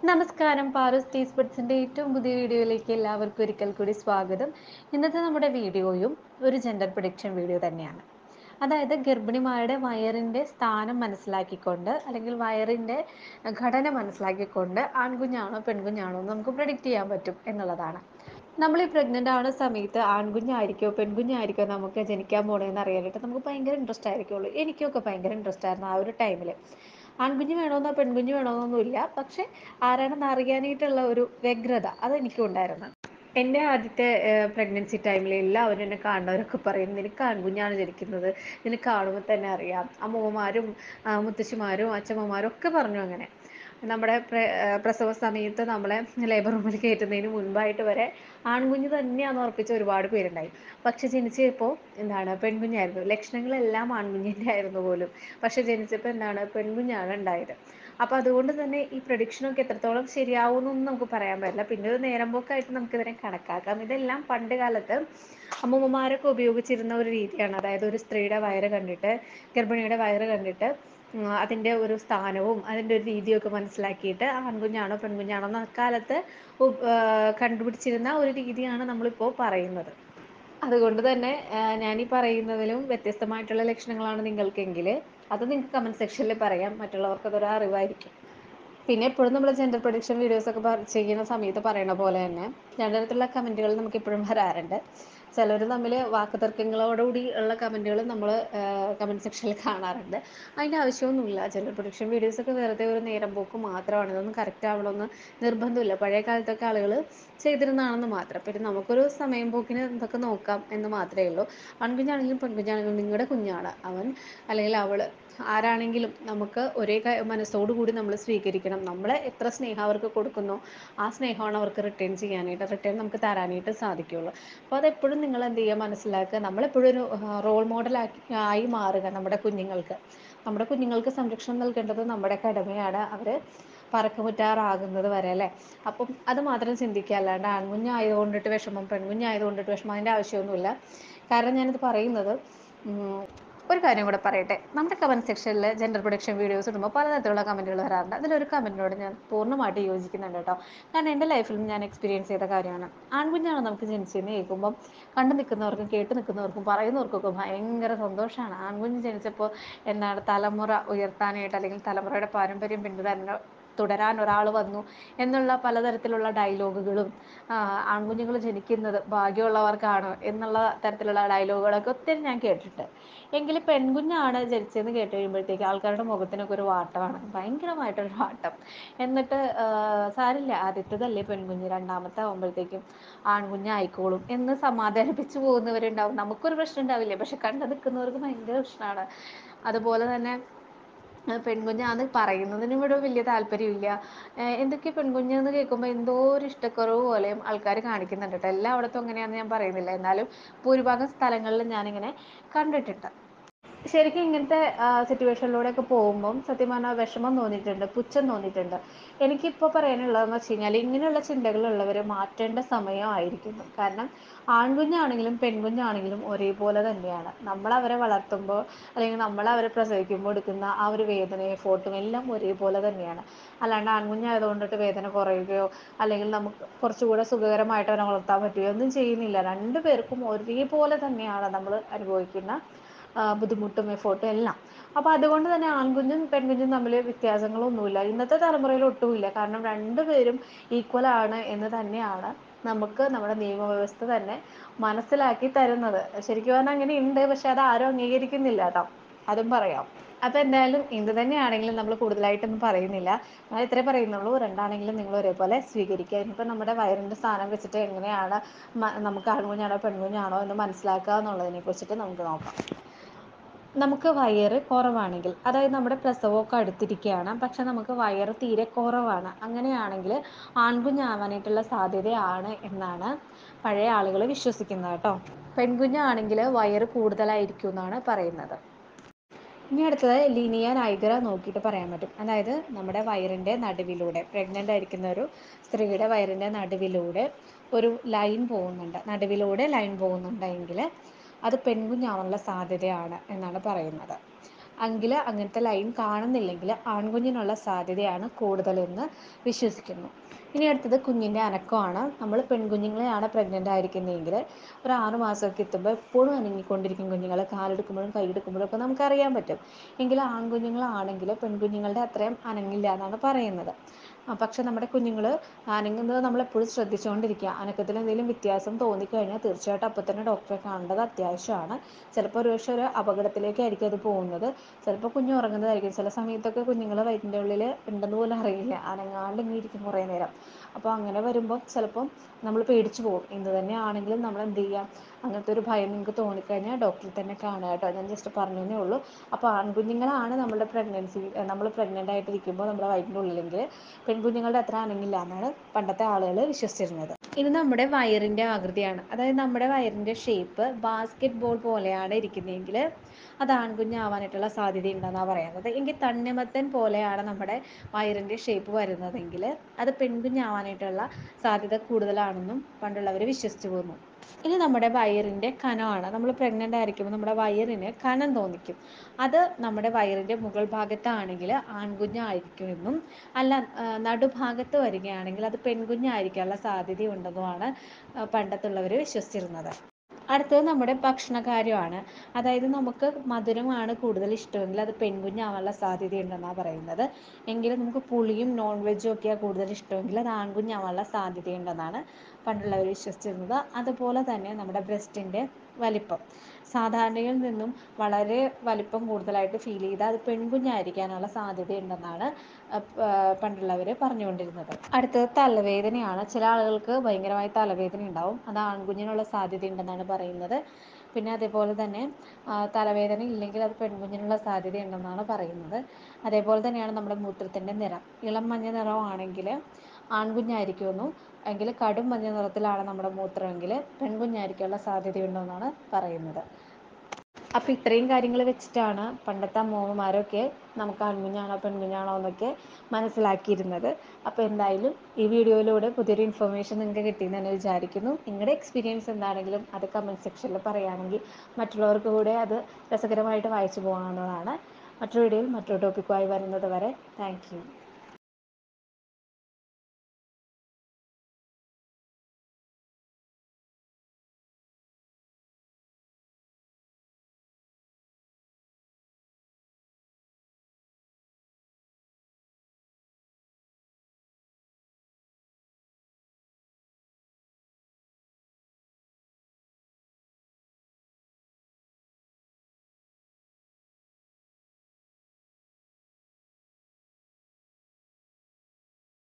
നമസ്കാരം പാറസ് ടീസ് ബഡ്സിന്റെ ഏറ്റവും പുതിയ വീഡിയോയിലേക്ക് എല്ലാവർക്കും ഒരിക്കൽ കൂടി സ്വാഗതം ഇന്നത്തെ നമ്മുടെ വീഡിയോയും ഒരു ജെൻഡർ പ്രൊഡിക്ഷൻ വീഡിയോ തന്നെയാണ് അതായത് ഗർഭിണിമാരുടെ വയറിന്റെ സ്ഥാനം മനസ്സിലാക്കിക്കൊണ്ട് അല്ലെങ്കിൽ വയറിന്റെ ഘടന മനസ്സിലാക്കിക്കൊണ്ട് ആൺകുഞ്ഞാണോ പെൺകുഞ്ഞാണോ എന്ന് നമുക്ക് പ്രഡിക്റ്റ് ചെയ്യാൻ പറ്റും എന്നുള്ളതാണ് നമ്മൾ ഈ പ്രഗ്നന്റ് ആവുന്ന സമയത്ത് ആൺകുഞ്ഞായിരിക്കോ പെൺകുഞ്ഞായിരിക്കോ നമുക്ക് ജനിക്കാൻ പോണേന്ന് അറിയാനായിട്ട് നമുക്ക് ഭയങ്കര ഇൻട്രസ്റ്റ് ആയിരിക്കുള്ളൂ എനിക്കൊക്കെ ഭയങ്കര ഇൻട്രസ്റ്റ് ആയിരുന്നു ആ ഒരു ടൈമിൽ ആൺകുഞ്ഞ് വേണമെന്നോ പെൺകുഞ്ഞ് വേണമെന്നൊന്നും ഇല്ല പക്ഷെ ആരാണെന്ന് അറിയാനായിട്ടുള്ള ഒരു വ്യഗ്രത അതെനിക്കും ഉണ്ടായിരുന്നു എൻ്റെ ആദ്യത്തെ പ്രഗ്നൻസി ടൈമിൽ എല്ലാവരും എന്നെ കാണുന്നവരൊക്കെ പറയും നിനക്ക് ആൺകുഞ്ഞാണ് ജനിക്കുന്നത് നിനക്ക് കാണുമ്പോൾ തന്നെ അറിയാം അമ്മൂമ്മമാരും മുത്തശ്ശിമാരും അച്ഛമ്മമാരും ഒക്കെ പറഞ്ഞു അങ്ങനെ നമ്മുടെ പ്രസവ സമയത്ത് നമ്മളെ ലേബർ റൂമിൽ കയറ്റുന്നതിന് മുൻപായിട്ട് വരെ ആൺകുഞ്ഞ് തന്നെയാണെന്ന് ഉറപ്പിച്ച ഒരുപാട് പേരുണ്ടായി പക്ഷെ ജനിച്ചപ്പോൾ എന്താണ് പെൺകുഞ്ഞായിരുന്നു ലക്ഷണങ്ങളെല്ലാം ആൺകുഞ്ഞിൻ്റെ ആയിരുന്നു പോലും പക്ഷെ ജനിച്ചപ്പോൾ എന്താണ് പെൺകുഞ്ഞാണ് ഉണ്ടായത് അപ്പോൾ അതുകൊണ്ട് തന്നെ ഈ പ്രഡിക്ഷനൊക്കെ എത്രത്തോളം ശരിയാവുമെന്നൊന്നും നമുക്ക് പറയാൻ പറ്റില്ല പിന്നെ ഒരു നേരം പോക്കായിട്ട് നമുക്കിതിനെ കണക്കാക്കാം ഇതെല്ലാം പണ്ട് കാലത്ത് അമ്മൂമ്മമാരൊക്കെ ഉപയോഗിച്ചിരുന്ന ഒരു രീതിയാണ് അതായത് ഒരു സ്ത്രീയുടെ വയറ് കണ്ടിട്ട് ഗർഭിണിയുടെ വയറ് കണ്ടിട്ട് അതിൻ്റെ ഒരു സ്ഥാനവും അതിൻ്റെ ഒരു രീതിയൊക്കെ മനസ്സിലാക്കിയിട്ട് ആൺകുഞ്ഞാണോ പെൺകുഞ്ഞാണോ എന്ന് അക്കാലത്ത് കണ്ടുപിടിച്ചിരുന്ന ഒരു രീതിയാണ് നമ്മളിപ്പോൾ പറയുന്നത് അതുകൊണ്ട് തന്നെ ഞാനീ പറയുന്നതിലും വ്യത്യസ്തമായിട്ടുള്ള ലക്ഷണങ്ങളാണ് നിങ്ങൾക്കെങ്കിൽ അത് നിങ്ങൾക്ക് കമൻറ്റ് സെക്ഷനിൽ പറയാം മറ്റുള്ളവർക്ക് അതൊരു അറിവായിരിക്കും പിന്നെ എപ്പോഴും നമ്മൾ ജെൻഡർ പ്രൊഡിക്ഷൻ വീഡിയോസ് ഒക്കെ ചെയ്യുന്ന സമയത്ത് പറയണ പോലെ തന്നെ രണ്ട് തരത്തിലുള്ള കമൻറ്റുകൾ നമുക്ക് എപ്പോഴും വരാറുണ്ട് ചിലർ തമ്മിൽ വാക്കുതർക്കങ്ങളോടുകൂടി ഉള്ള കമൻറ്റുകൾ നമ്മൾ കമൻറ്റ് സെക്ഷനിൽ കാണാറുണ്ട് അതിൻ്റെ ആവശ്യമൊന്നുമില്ല ജെൻഡർ പ്രൊഡിക്ഷൻ വീഡിയോസൊക്കെ വെറുതെ ഒരു നേരം പോക്ക് മാത്രമാണ് ഇതൊന്നും കറക്റ്റ് ആവണമെന്ന് നിർബന്ധമില്ല പഴയ കാലത്തൊക്കെ ആളുകൾ ചെയ്തിരുന്നതാണെന്ന് മാത്രം പിന്നെ നമുക്കൊരു സമയം പോക്കിന് ഇതൊക്കെ നോക്കാം എന്ന് മാത്രമേ ഉള്ളൂ ആൺകുഞ്ഞാണെങ്കിലും പെൺകുഞ്ഞാണെങ്കിലും നിങ്ങളുടെ കുഞ്ഞാണ് അവൻ അല്ലെങ്കിൽ അവൾ ആരാണെങ്കിലും നമുക്ക് ഒരേ മനസ്സോടു കൂടി നമ്മൾ സ്വീകരിക്കണം നമ്മൾ എത്ര സ്നേഹം അവർക്ക് കൊടുക്കുന്നോ ആ സ്നേഹമാണ് അവർക്ക് റിട്ടേൺ ചെയ്യാനായിട്ട് റിട്ടേൺ നമുക്ക് തരാനായിട്ട് സാധിക്കുകയുള്ളൂ അപ്പോൾ അതെപ്പോഴും നിങ്ങൾ എന്ത് ചെയ്യുക മനസ്സിലാക്കുക നമ്മളെപ്പോഴും ഒരു റോൾ മോഡൽ ആയി മാറുക നമ്മുടെ കുഞ്ഞുങ്ങൾക്ക് നമ്മുടെ കുഞ്ഞുങ്ങൾക്ക് സംരക്ഷണം നൽകേണ്ടത് നമ്മുടെ കടമയാണ് അവർ പറക്കമുറ്റാറാകുന്നത് വരെ അല്ലേ അപ്പം അത് മാത്രം ചിന്തിക്കുക അല്ലാണ്ട് ആൺകുഞ്ഞായത് കൊണ്ടിട്ട് വിഷമം പെൺകുഞ്ഞായത് കൊണ്ടിട്ട് വിഷമം അതിൻ്റെ ആവശ്യമൊന്നുമില്ല കാരണം ഞാനിത് പറയുന്നത് ഒരു കാര്യം കൂടെ പറയട്ടെ നമ്മുടെ കമൻറ്റ് സെക്ഷനിൽ ജെൻഡർ പ്രൊഡക്ഷൻ വീഡിയോസ് ഇടുമ്പോൾ പലതരത്തിലുള്ള കമൻറ്റുകൾ വരാറുണ്ട് അതിലൊരു കമൻറ്റിനോട് ഞാൻ പൂർണ്ണമായിട്ട് യോജിക്കുന്നുണ്ട് കേട്ടോ കാരണം എൻ്റെ ലൈഫിലും ഞാൻ എക്സ്പീരിയൻസ് ചെയ്ത കാര്യമാണ് ആൺകുഞ്ഞാണ് നമുക്ക് ജനിച്ചതെന്ന് കേൾക്കുമ്പം കണ്ടു നിൽക്കുന്നവർക്കും കേട്ട് നിൽക്കുന്നവർക്കും പറയുന്നവർക്കൊക്കെ ഭയങ്കര സന്തോഷമാണ് ആൺകുഞ്ഞ് ജനിച്ചപ്പോൾ എന്താണ് തലമുറ ഉയർത്താനായിട്ട് അല്ലെങ്കിൽ തലമുറയുടെ പാരമ്പര്യം പിന്തുടരാൻ തുടരാൻ ഒരാൾ വന്നു എന്നുള്ള പലതരത്തിലുള്ള ഡയലോഗുകളും ആൺകുഞ്ഞുങ്ങൾ ജനിക്കുന്നത് ഭാഗ്യമുള്ളവർക്കാണ് എന്നുള്ള തരത്തിലുള്ള ഡയലോഗുകളൊക്കെ ഒത്തിരി ഞാൻ കേട്ടിട്ടുണ്ട് എങ്കിൽ പെൺകുഞ്ഞാണ് ജനിച്ചതെന്ന് കേട്ട് കഴിയുമ്പോഴത്തേക്ക് ആൾക്കാരുടെ മുഖത്തിനൊക്കെ ഒരു വാട്ടമാണ് ഭയങ്കരമായിട്ടൊരു വാട്ടം എന്നിട്ട് സാരില്ല ആദ്യത്തേതല്ലേ പെൺകുഞ്ഞ് രണ്ടാമത്തെ ആകുമ്പോഴത്തേക്കും ആൺകുഞ്ഞായിക്കോളും എന്ന് സമാധാനിപ്പിച്ച് പോകുന്നവരുണ്ടാവും നമുക്കൊരു പ്രശ്നം ഉണ്ടാവില്ലേ പക്ഷെ കണ്ടു നിൽക്കുന്നവർക്ക് ഭയങ്കര പ്രശ്നമാണ് അതുപോലെ തന്നെ പെൺകുഞ്ഞാന്ന് പറയുന്നതിനും ഇവിടെ വലിയ താല്പര്യമില്ല എന്തൊക്കെയ പെൺകുഞ്ഞെന്ന് കേൾക്കുമ്പോൾ എന്തോ ഒരു ഇഷ്ടക്കുറവ് പോലെയും ആൾക്കാർ കാണിക്കുന്നുണ്ട് കേട്ടോ എല്ലായിടത്തും അങ്ങനെയാണെന്ന് ഞാൻ പറയുന്നില്ല എന്നാലും ഭൂരിഭാഗം സ്ഥലങ്ങളിൽ ഞാനിങ്ങനെ കണ്ടിട്ടുണ്ട് ശരിക്കും ഇങ്ങനത്തെ സിറ്റുവേഷനിലൂടെയൊക്കെ പോകുമ്പം സത്യം പറഞ്ഞാൽ വിഷമം തോന്നിയിട്ടുണ്ട് പുച്ഛം തോന്നിയിട്ടുണ്ട് എനിക്കിപ്പോൾ പറയാനുള്ളതെന്ന് വെച്ച് കഴിഞ്ഞാൽ ഇങ്ങനെയുള്ള ചിന്തകളുള്ളവർ മാറ്റേണ്ട സമയമായിരിക്കുന്നു കാരണം ആൺകുഞ്ഞാണെങ്കിലും പെൺകുഞ്ഞാണെങ്കിലും ഒരേപോലെ തന്നെയാണ് നമ്മൾ അവരെ വളർത്തുമ്പോൾ അല്ലെങ്കിൽ നമ്മൾ അവരെ പ്രസവിക്കുമ്പോൾ എടുക്കുന്ന ആ ഒരു വേദനയും എഫോർട്ടും എല്ലാം ഒരേപോലെ തന്നെയാണ് അല്ലാണ്ട് ആൺകുഞ്ഞായത് കൊണ്ടിട്ട് വേദന കുറയുകയോ അല്ലെങ്കിൽ നമുക്ക് കുറച്ചുകൂടെ സുഖകരമായിട്ട് അവരെ വളർത്താൻ പറ്റുകയോ ഒന്നും ചെയ്യുന്നില്ല രണ്ടു പേർക്കും ഒരേപോലെ തന്നെയാണ് നമ്മൾ അനുഭവിക്കുന്ന ബുദ്ധിമുട്ടും എഫേർട്ടും എല്ലാം അപ്പോൾ അതുകൊണ്ട് തന്നെ ആൺകുഞ്ഞും പെൺകുഞ്ഞും തമ്മിൽ വ്യത്യാസങ്ങളൊന്നുമില്ല ഇന്നത്തെ തലമുറയിൽ ഒട്ടുമില്ല കാരണം രണ്ടു പേരും ഈക്വൽ ആണ് എന്ന് തന്നെയാണ് നമുക്ക് നമ്മുടെ നിയമവ്യവസ്ഥ തന്നെ മനസ്സിലാക്കി തരുന്നത് ശരിക്കും പറഞ്ഞാൽ അങ്ങനെ ഉണ്ട് പക്ഷെ അത് ആരും അംഗീകരിക്കുന്നില്ല കേട്ടോ അതും പറയാം അപ്പോൾ എന്തായാലും എന്ത് തന്നെയാണെങ്കിലും നമ്മൾ കൂടുതലായിട്ടൊന്നും പറയുന്നില്ല ഞാൻ ഇത്രേ പറയുന്നുള്ളൂ രണ്ടാണെങ്കിലും നിങ്ങൾ ഒരേപോലെ സ്വീകരിക്കുക ഇനിയിപ്പോൾ നമ്മുടെ വയറിൻ്റെ സ്ഥാനം വെച്ചിട്ട് എങ്ങനെയാണ് നമുക്ക് ആൺകുഞ്ഞാണോ പെൺകുഞ്ഞാണോ എന്ന് മനസ്സിലാക്കുക എന്നുള്ളതിനെ കുറിച്ചിട്ട് നമുക്ക് നോക്കാം നമുക്ക് വയറ് കുറവാണെങ്കിൽ അതായത് നമ്മുടെ പ്രസവമൊക്കെ അടുത്തിരിക്കുകയാണ് പക്ഷെ നമുക്ക് വയറ് തീരെ കുറവാണ് അങ്ങനെയാണെങ്കിൽ ആൺകുഞ്ഞാവാനായിട്ടുള്ള സാധ്യതയാണ് എന്നാണ് പഴയ ആളുകൾ വിശ്വസിക്കുന്നത് കേട്ടോ പെൺകുഞ്ഞാണെങ്കിൽ വയറ് കൂടുതലായിരിക്കും എന്നാണ് പറയുന്നത് ഇനി അടുത്തത് ലിനിയ നൈഗ്ര നോക്കിയിട്ട് പറയാൻ പറ്റും അതായത് നമ്മുടെ വയറിൻ്റെ നടുവിലൂടെ പ്രഗ്നൻ്റ് ആയിരിക്കുന്ന ഒരു സ്ത്രീയുടെ വയറിൻ്റെ നടുവിലൂടെ ഒരു ലൈൻ പോകുന്നുണ്ട് നടുവിലൂടെ ലൈൻ പോകുന്നുണ്ടെങ്കിൽ അത് പെൺകുഞ്ഞാവാനുള്ള സാധ്യതയാണ് എന്നാണ് പറയുന്നത് എങ്കിൽ അങ്ങനത്തെ ലൈൻ കാണുന്നില്ലെങ്കിൽ ആൺകുഞ്ഞിനുള്ള സാധ്യതയാണ് കൂടുതലെന്ന് വിശ്വസിക്കുന്നു ഇനി അടുത്തത് കുഞ്ഞിൻ്റെ അനക്കമാണ് നമ്മൾ പെൺകുഞ്ഞുങ്ങളെയാണ് പ്രഗ്നൻ്റ് ആയിരിക്കുന്നതെങ്കിൽ ഒരു ആറ് മാസമൊക്കെ എത്തുമ്പോൾ എപ്പോഴും അനങ്ങിക്കൊണ്ടിരിക്കും കുഞ്ഞുങ്ങൾ കാലെടുക്കുമ്പോഴും കൈയെടുക്കുമ്പോഴും ഒക്കെ നമുക്കറിയാൻ പറ്റും എങ്കിൽ ആൺകുഞ്ഞുങ്ങളാണെങ്കിൽ പെൺകുഞ്ഞുങ്ങളുടെ അത്രയും അനങ്ങില്ല എന്നാണ് പറയുന്നത് പക്ഷെ നമ്മുടെ കുഞ്ഞുങ്ങൾ അനങ്ങുന്നത് നമ്മളെപ്പോഴും ശ്രദ്ധിച്ചുകൊണ്ടിരിക്കുക അനക്കത്തിൽ എന്തെങ്കിലും വ്യത്യാസം തോന്നിക്കഴിഞ്ഞാൽ തീർച്ചയായിട്ടും അപ്പോൾ തന്നെ ഡോക്ടറെ കാണേണ്ടത് അത്യാവശ്യമാണ് ചിലപ്പോൾ ഒരു പക്ഷേ ഒരു അപകടത്തിലേക്കായിരിക്കും അത് പോകുന്നത് ചിലപ്പോൾ കുഞ്ഞ് ഉറങ്ങുന്നതായിരിക്കും ചില സമയത്തൊക്കെ കുഞ്ഞുങ്ങൾ വയറ്റിൻ്റെ ഉള്ളിൽ ഉണ്ടെന്ന് പോലും അറിയില്ല അനങ്ങാണ്ട് ഇങ്ങനെ ഇരിക്കും കുറേ നേരം അപ്പോൾ അങ്ങനെ വരുമ്പോൾ ചിലപ്പം നമ്മൾ പേടിച്ച് പോകും എന്ത് തന്നെ ആണെങ്കിലും നമ്മൾ എന്ത് ചെയ്യുക അങ്ങനത്തെ ഒരു ഭയം നിങ്ങൾക്ക് തോന്നിക്കഴിഞ്ഞാൽ ഡോക്ടറെ തന്നെ കാണുക കേട്ടോ ഞാൻ ജസ്റ്റ് പറഞ്ഞതേ ഉള്ളൂ അപ്പോൾ ആൺകുഞ്ഞുങ്ങളാണ് നമ്മുടെ പ്രഗ്നൻസി നമ്മൾ പ്രഗ്നൻ്റ് ആയിട്ടിരിക്കുമ്പോൾ നമ്മുടെ വയറ്റിൻ്റെ ഉള്ളിലെങ്കിൽ പെൺകുഞ്ഞുങ്ങളുടെ അത്ര അനങ്ങില്ല എന്നാണ് പണ്ടത്തെ ആളുകൾ വിശ്വസിച്ചിരുന്നത് ഇത് നമ്മുടെ വയറിൻ്റെ ആകൃതിയാണ് അതായത് നമ്മുടെ വയറിൻ്റെ ഷേപ്പ് ബാസ്ക്കറ്റ് ബോൾ പോലെയാണ് ഇരിക്കുന്നതെങ്കിൽ അത് ആൺകുഞ്ഞാവാനായിട്ടുള്ള സാധ്യതയുണ്ടെന്നാണ് പറയുന്നത് എങ്കിൽ തണ്ണിമത്തൻ പോലെയാണ് നമ്മുടെ വയറിൻ്റെ ഷേപ്പ് വരുന്നതെങ്കിൽ അത് പെൺകുഞ്ഞാവാനായിട്ടുള്ള സാധ്യത കൂടുതലാണെന്നും പണ്ടുള്ളവർ വിശ്വസിച്ചു പോന്നു ഇനി നമ്മുടെ വയറിൻ്റെ കനമാണ് നമ്മൾ പ്രഗ്നൻ്റ് ആയിരിക്കുമ്പോൾ നമ്മുടെ വയറിന് കനം തോന്നിക്കും അത് നമ്മുടെ വയറിൻ്റെ മുകൾ ഭാഗത്താണെങ്കിൽ ആൺകുഞ്ഞായിരിക്കുമെന്നും അല്ല നടുഭാഗത്ത് വരികയാണെങ്കിൽ അത് പെൺകുഞ്ഞായിരിക്കാനുള്ള സാധ്യതയുണ്ടെന്നുമാണ് പണ്ടത്തുള്ളവർ വിശ്വസിച്ചിരുന്നത് അടുത്തത് നമ്മുടെ ഭക്ഷണകാര്യമാണ് അതായത് നമുക്ക് മധുരമാണ് കൂടുതൽ ഇഷ്ടമെങ്കിൽ അത് പെൺകുഞ്ഞാവാനുള്ള സാധ്യതയുണ്ടെന്നാണ് പറയുന്നത് എങ്കിലും നമുക്ക് പുളിയും നോൺ വെജും ഒക്കെയാണ് കൂടുതൽ ഇഷ്ടമെങ്കിൽ അത് ആൺകുഞ്ഞാവാനുള്ള സാധ്യതയുണ്ടെന്നാണ് പണ്ടുള്ളവർ വിശ്വസിച്ചിരുന്നത് അതുപോലെ തന്നെ നമ്മുടെ ബ്രസ്റ്റിൻ്റെ വലിപ്പം സാധാരണയിൽ നിന്നും വളരെ വലിപ്പം കൂടുതലായിട്ട് ഫീൽ ചെയ്താൽ അത് പെൺകുഞ്ഞായിരിക്കാനുള്ള സാധ്യതയുണ്ടെന്നാണ് പണ്ടുള്ളവർ പറഞ്ഞുകൊണ്ടിരുന്നത് അടുത്തത് തലവേദനയാണ് ചില ആളുകൾക്ക് ഭയങ്കരമായി തലവേദന ഉണ്ടാവും അത് ആൺകുഞ്ഞിനുള്ള സാധ്യതയുണ്ടെന്നാണ് പറയുന്നത് പിന്നെ അതേപോലെ തന്നെ തലവേദന ഇല്ലെങ്കിൽ അത് പെൺകുഞ്ഞിനുള്ള സാധ്യതയുണ്ടെന്നാണ് പറയുന്നത് അതേപോലെ തന്നെയാണ് നമ്മുടെ മൂത്രത്തിൻ്റെ നിറം ഇളം മഞ്ഞ നിറമാണെങ്കിൽ ആൺകുഞ്ഞായിരിക്കുമെന്നും എങ്കിൽ കടും മഞ്ഞ നിറത്തിലാണ് നമ്മുടെ മൂത്രമെങ്കിൽ പെൺകുഞ്ഞായിരിക്കാനുള്ള സാധ്യതയുണ്ടെന്നാണ് പറയുന്നത് അപ്പോൾ ഇത്രയും കാര്യങ്ങൾ വെച്ചിട്ടാണ് പണ്ടത്തെ അമ്മൂമ്മമാരൊക്കെ നമുക്ക് ആൺകുഞ്ഞാണോ പെൺകുഞ്ഞാണോ എന്നൊക്കെ മനസ്സിലാക്കിയിരുന്നത് അപ്പോൾ എന്തായാലും ഈ വീഡിയോയിലൂടെ പുതിയൊരു ഇൻഫർമേഷൻ നിങ്ങൾക്ക് കിട്ടിയെന്ന് തന്നെ വിചാരിക്കുന്നു നിങ്ങളുടെ എക്സ്പീരിയൻസ് എന്താണെങ്കിലും അത് കമൻറ്റ് സെക്ഷനിൽ പറയുകയാണെങ്കിൽ മറ്റുള്ളവർക്ക് കൂടെ അത് രസകരമായിട്ട് വായിച്ചു പോകാവുന്നതാണ് മറ്റൊരു വീഡിയോയിൽ മറ്റൊരു ടോപ്പിക്കുമായി വരുന്നത് വരെ താങ്ക്